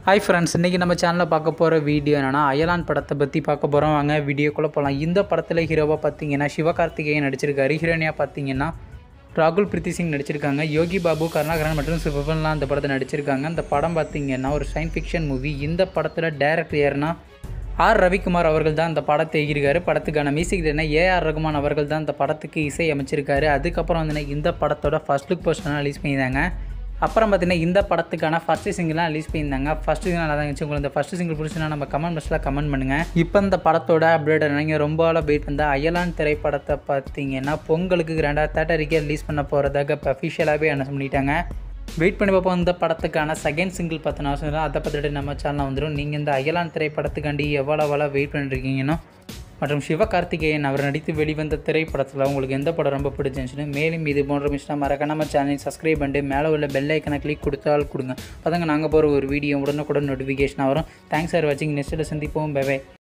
hi friends இன்றைக்கி நம்ம சேனலில் பார்க்க போகிற வீடியோ என்னென்னா அயலான் படத்தை பற்றி பார்க்க போகிறோம் வாங்க வீடியோக்குள்ளே போகலாம் இந்த படத்தில் ஹீரோவாக பார்த்தீங்கன்னா சிவகார்த்திகேயன் நடிச்சிருக்காரு ஹீரோனியாக பார்த்தீங்கன்னா ராகுல் பிரீத்தி சிங் நடிச்சிருக்காங்க யோகி பாபு கருணாகரன் மற்றும் சிவபன்லாம் அந்த படத்தை நடிச்சிருக்காங்க அந்த படம் பார்த்தீங்கன்னா ஒரு சயின்ஸ் ஃபிக்ஷன் மூவி இந்த படத்தில் டேரக்டர் யாருன்னா ஆர் ரவிக்குமார் அவர்கள் தான் அந்த படத்தை எழுதியிருக்காரு படத்துக்கான மியூசிக் என்ன ஏஆர் ரகுமான் அவர்கள் தான் அந்த படத்துக்கு இசை அமைச்சிருக்காரு அதுக்கப்புறம் வந்து இந்த படத்தோட ஃபர்ஸ்ட் லுக் போஸ்டர்லாம் ரிலீஸ் பண்ணியிருந்தாங்க அப்புறம் பார்த்தீங்கன்னா இந்த படத்துக்கான ஃபஸ்ட்டு சிங்கிள்லாம் ரிலீஸ் பண்ணியிருந்தாங்க ஃபஸ்ட்டு சிங்கிள் நல்லா தான் இருந்துச்சு உங்களுக்கு இந்த ஃபஸ்ட்டு சிங்கிள் பிடிச்சுன்னா நம்ம கமெண்ட் பாக்ஸில் கமெண்ட் பண்ணுங்கள் இப்போ இந்த படத்தோட அப்டேட் நீங்கள் ரொம்ப நாளாக வெயிட் பண்ண அயலான் திரைப்படத்தை பார்த்தீங்கன்னா பொங்கலுக்கு ரெண்டாயிரத்தி தேட்டரிக்கே ரிலீஸ் பண்ண போகிறதாக இப்போ அஃபிஷியலாகவே அனௌன்ஸ் பண்ணிட்டாங்க வெயிட் பண்ணி பார்ப்போம் இந்த படத்துக்கான செகண்ட் சிங்கிள் பற்றின அவசரம் அதை பார்த்துட்டு நம்ம சேனலில் வந்துடும் நீங்கள் இந்த அயலான் திரைப்படத்துக்காண்டி எவ்வளோ எவ்வளோ வெயிட் பண்ணிருக்கீங்கன்னா மற்றும் சிவகார்த்திகேயன் அவர் நடித்து வெளிவந்த திரைப்படத்தில் உங்களுக்கு எந்த படம் ரொம்ப பிடிச்சிருந்துச்சுன்னு மேலும் இது போன்ற மிஸ்டா மறக்க நம்ம சேனலை சப்ஸ்கிரைப் பண்ணிட்டு மேலே உள்ள பெல் ஐக்கனை கிளிக் கொடுத்தால் கொடுங்க அப்போதாங்க நாங்கள் போகிற ஒரு வீடியோ உடனுக்குடன் நோட்டிஃபிகேஷன் வரும் தேங்க்ஸ் ஃபார் வாட்சிங் நெக்ஸ்ட்டில் சந்திப்போம் பை